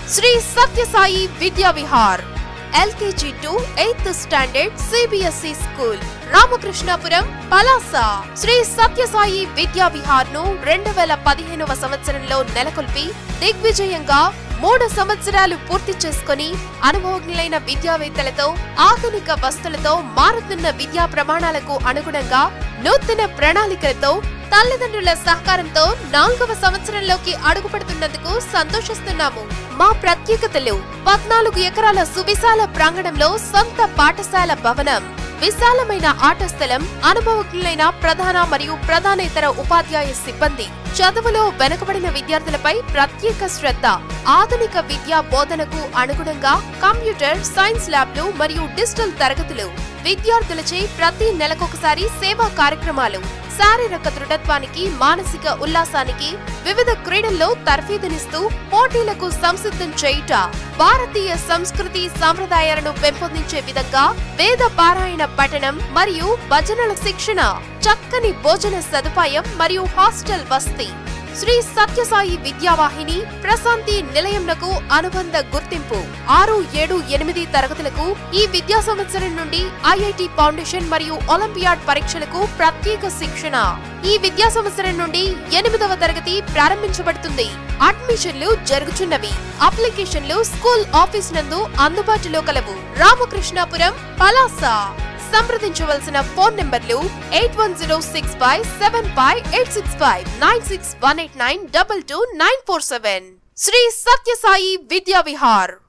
Shri Sathyasai Vidya Vihar LKG to eighth standard CBSE school Ramakrishnapuram Palasa Shri Sathyasai Vidya Vihar ను రెండు వేల పదిహేనవ సంవత్సరంలో నెలకొల్పి దిగ్విజయంగా మూడు సంవత్సరాలు పూర్తి చేసుకుని అనుభవజ్ఞులైన విద్యావేత్తలతో ఆధునిక వస్తువులతో మారుతున్న విద్యా ప్రమాణాలకు అనుగుణంగా నూతన ప్రణాళికలతో తల్లిదండ్రుల సహకారంతో నాలుగవ సంవత్సరంలోకి అడుగుపడుతున్నందుకు సంతోషిస్తున్నాము మా ప్రత్యేకతలు పద్నాలుగు ఎకరాల సువిశాల ప్రాంగణంలో సొంత పాఠశాల భవనం విశాలమైన ఆట స్థలం అనుభవజ్ఞులైన ప్రధాన మరియు ప్రధానేతర ఉపాధ్యాయ సిబ్బంది చదువులో వెనుకబడిన విద్యార్థులపై ప్రత్యేక శ్రద్ధ ఆధునిక విద్యా బోధనకు అనుగుణంగా కంప్యూటర్ సైన్స్ ల్యాబ్లు మరియు డిజిటల్ తరగతులు విద్యార్థులచే ప్రతి నెలకొకసారి సేవా కార్యక్రమాలు శారీరక దృఢత్వానికి మానసిక ఉల్లాసానికి వివిధ క్రీడల్లో తర్ఫీదునిస్తూ పోటీలకు సంసిద్ధం చేయుట భారతీయ సంస్కృతి సాంప్రదాయాలను పెంపొందించే విధంగా వేద పారాయణ పఠనం మరియు భజనల శిక్షణ చక్కని భోజన సదుపాయం మరియు హాస్టల్ వసతి శ్రీ సత్యసాయి విద్యావాహిని ప్రశాంతి నిలయంనకు అనుబంధ గుర్తింపు ఆరు ఏడు ఎనిమిది తరగతులకు ఈ విద్యా సంవత్సరం నుండి ఐఐటి ఫౌండేషన్ మరియు ఒలింపియాడ్ పరీక్షలకు ప్రత్యేక శిక్షణ ఈ విద్యా సంవత్సరం నుండి ఎనిమిదవ తరగతి ప్రారంభించబడుతుంది అడ్మిషన్లు జరుగుచున్నవి అప్లికేషన్లు స్కూల్ ఆఫీస్ నందు అందుబాటులో కలవు రామకృష్ణాపురం పలాస సంప్రదించవలసిన ఫోన్ నెంబర్లు eight one zero six five seven five eight six five nine six one eight nine double two nine four seven Shri Sathyasai Vidya Vihar